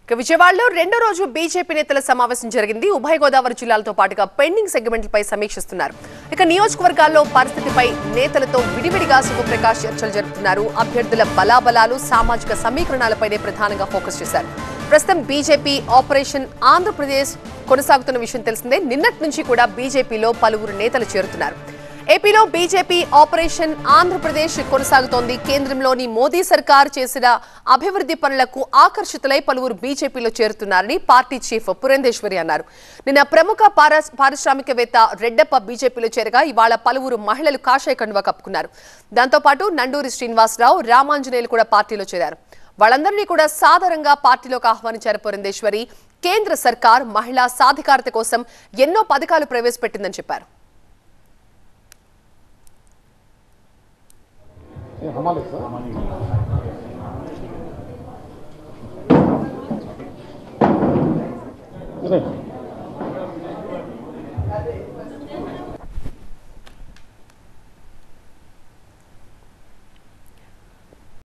ఇక విజయవాడలో రెండో రోజు బీజేపీ నేతల సమావేశం జరిగింది ఉభయ గోదావరి జిల్లాలతో పాటుగా పెండింగ్ సెగ్మెంట్లపై సమీక్షిస్తున్నారు ఇక నియోజకవర్గాల్లో పరిస్థితిపై నేతలతో విడివిడిగా శివప్రకాష్ చర్చలు జరుపుతున్నారు అభ్యర్థుల బలాబలాలు సామాజిక సమీకరణాలపైనే ప్రధానంగా ఫోకస్ చేశారు ప్రస్తుతం బీజేపీ ఆపరేషన్ ఆంధ్రప్రదేశ్ కొనసాగుతున్న విషయం తెలిసిందే నిన్నటి నుంచి కూడా బీజేపీలో పలువురు నేతలు చేరుతున్నారు ఏపీలో బీజేపీ ఆపరేషన్ ఆంధ్రప్రదేశ్ కొనసాగుతోంది కేంద్రంలోని మోదీ సర్కార్ చేసిన అభివృద్ధి పనులకు ఆకర్షితులై పలువురు బీజేపీలో చేరుతున్నారని పార్టీ చీఫ్ పురంధేశ్వరి అన్నారు నిన్న ప్రముఖ పారా- పారిశ్రామికవేత్త రెడ్డప్ప బీజేపీలో చేరగా ఇవాళ పలువురు మహిళలు కాషాయ కండువా కప్పుకున్నారు దాంతోపాటు నండూరి శ్రీనివాసరావు రామాంజనేయులు కూడా పార్టీలో చేరారు వాళ్ళందరినీ కూడా సాధారణంగా పార్టీలోకి ఆహ్వానించారు పురంధేశ్వరి కేంద్ర సర్కార్ మహిళా సాధికారత కోసం ఎన్నో పథకాలు ప్రవేశపెట్టిందని చెప్పారు ये हमारे सर नहीं